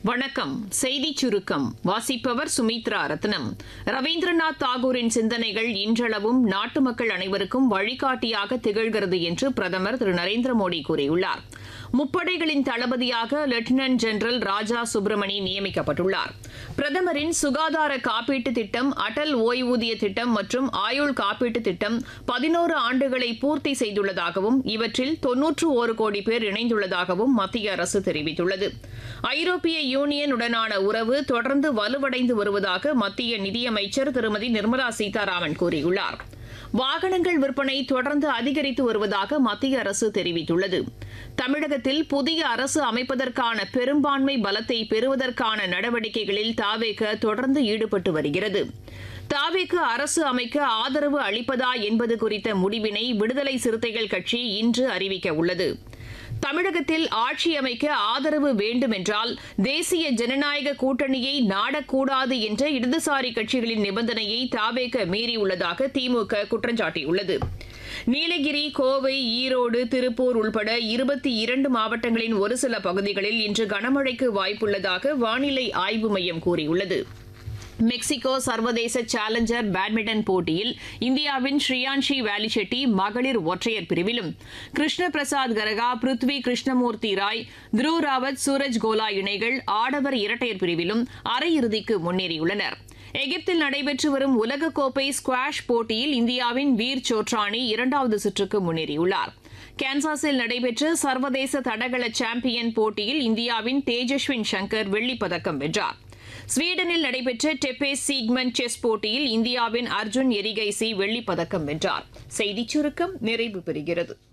வணக்கம் செய்தி சுருக்கம் வாசிப்பவர் சுமித்ரா ரத்னம் ரவீந்திரநாத் தாகூரின் சிந்தனைகள் இன்றளவும் நாட்டு மக்கள் அனைவருக்கும் வழிகாட்டியாக திகழ்கிறது என்று பிரதமர் திரு நரேந்திர மோடி கூறியுள்ளார் முப்படைகளின் தளபதியாக லெப்டினன்ட் ஜெனரல் ராஜா சுப்பிரமணி நியமிக்கப்பட்டுள்ளார் பிரதமரின் சுகாதார காப்பீட்டு திட்டம் அடல் ஓய்வூதிய திட்டம் மற்றும் ஆயுள் காப்பீட்டு திட்டம் பதினோரு ஆண்டுகளை பூர்த்தி செய்துள்ளதாகவும் இவற்றில் தொன்னூற்று ஒரு கோடி பேர் இணைந்துள்ளதாகவும் மத்திய அரசு தெரிவித்துள்ளது ஐரோப்பிய யூனியனுடனான உறவு தொடர்ந்து வலுவடைந்து வருவதாக மத்திய நிதியமைச்சர் திருமதி நிர்மலா சீதாராமன் கூறியுள்ளார் வாகனங்கள் விற்பனை தொடர்ந்து அதிகரித்து வருவதாக மத்திய அரசு தெரிவித்துள்ளது தமிழகத்தில் புதிய அரசு அமைப்பதற்கான பெரும்பான்மை பலத்தை பெறுவதற்கான நடவடிக்கைகளில் தாவேக தொடர்ந்து ஈடுபட்டு வருகிறது தாவேக்கு அரசு அமைக்க ஆதரவு அளிப்பதா என்பது குறித்த முடிவினை விடுதலை சிறுத்தைகள் கட்சி இன்று அறிவிக்க உள்ளது தமிழகத்தில் ஆட்சி அமைக்க ஆதரவு வேண்டுமென்றால் தேசிய ஜனநாயக கூட்டணியை நாடக்கூடாது என்ற இடதுசாரி கட்சிகளின் நிபந்தனையை தாவேக மீறியுள்ளதாக திமுக குற்றம் சாட்டியுள்ளது நீலகிரி கோவை ஈரோடு திருப்பூர் உள்பட இருபத்தி இரண்டு மாவட்டங்களின் ஒரு சில பகுதிகளில் இன்று கனமழைக்கு வாய்ப்புள்ளதாக வானிலை ஆய்வு மையம் கூறியுள்ளது மெக்சிகோ சர்வதேச சேலஞ்சர் பேட்மிண்டன் போட்டியில் இந்தியாவின் ஸ்ரீயான்ஷி வேலிச்செட்டி மகளிர் ஒற்றையர் பிரிவிலும் கிருஷ்ண பிரசாத் கரகா பிருத்வி கிருஷ்ணமூர்த்தி ராய் துருவ் ராவத் சூரஜ் கோலா இணைகள் ஆடவர் இரட்டையர் பிரிவிலும் அரையிறுதிக்கு முன்னேறியுள்ளனர் எகிப்தில் நடைபெற்று வரும் உலகக்கோப்பை ஸ்குவாஷ் போட்டியில் இந்தியாவின் வீர் சோட்ரானி இரண்டாவது சுற்றுக்கு முன்னேறியுள்ளார் கான்சாஸில் நடைபெற்ற சர்வதேச தடகள சாம்பியன் போட்டியில் இந்தியாவின் தேஜஸ்வின் சங்கர் வெள்ளிப் பதக்கம் வென்றார் ஸ்வீடனில் நடைபெற்ற டெப்பே சீக்மன் செஸ் போட்டியில் இந்தியாவின் அர்ஜுன் எரிகைசி வெள்ளிப் பதக்கம் வென்றார் செய்திச் சுருக்கம் நிறைவு பெறுகிறது